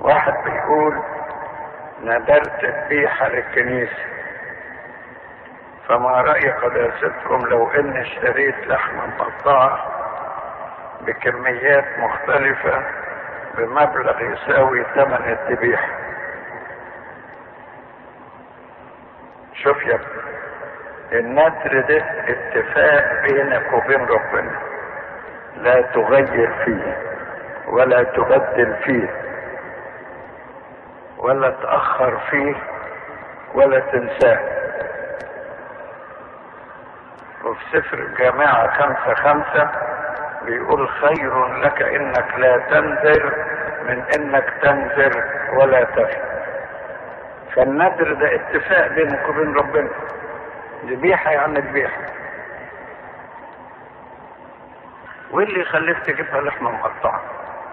واحد بيقول ندرت ذبيحة للكنيسة فما رأي قداستكم لو اني اشتريت لحمة مقطعة بكميات مختلفة بمبلغ يساوي ثمن الذبيحة شوف يا ابني النذر ده اتفاق بينك وبين ربنا لا تغير فيه ولا تبدل فيه ولا تأخر فيه ولا تنساه وفي سفر الجامعة خمسة خمسة بيقول خير لك انك لا تنذر من انك تنذر ولا تفي فالنذر ده اتفاق بينك وبين ربنا ذبيحة يعني ذبيحة واللي يخليك تجيبها لحمة مقطعة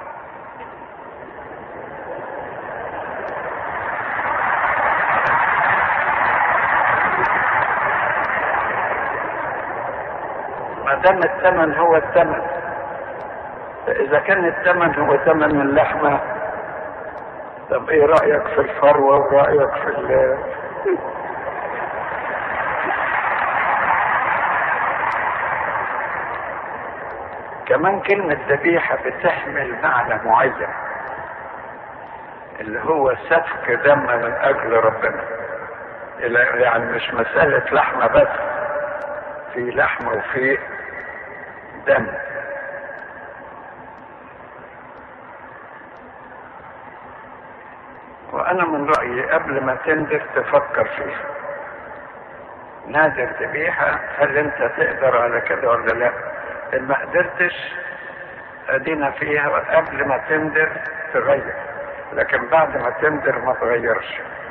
ما دام الثمن هو الثمن فإذا كان الثمن هو ثمن اللحمة طب ايه رأيك في الفروة ورأيك في ال كمان كلمة ذبيحة بتحمل معنى معين اللي هو سفك دم من أجل ربنا يعني مش مسألة لحمة بس في لحمة وفي دم وأنا من رأيي قبل ما تندر تفكر فيها نادر ذبيحة هل أنت تقدر على كده ولا لا؟ إن ما قدرتش أدينا فيها قبل ما تندر تغير لكن بعد ما تندر ما تغيرش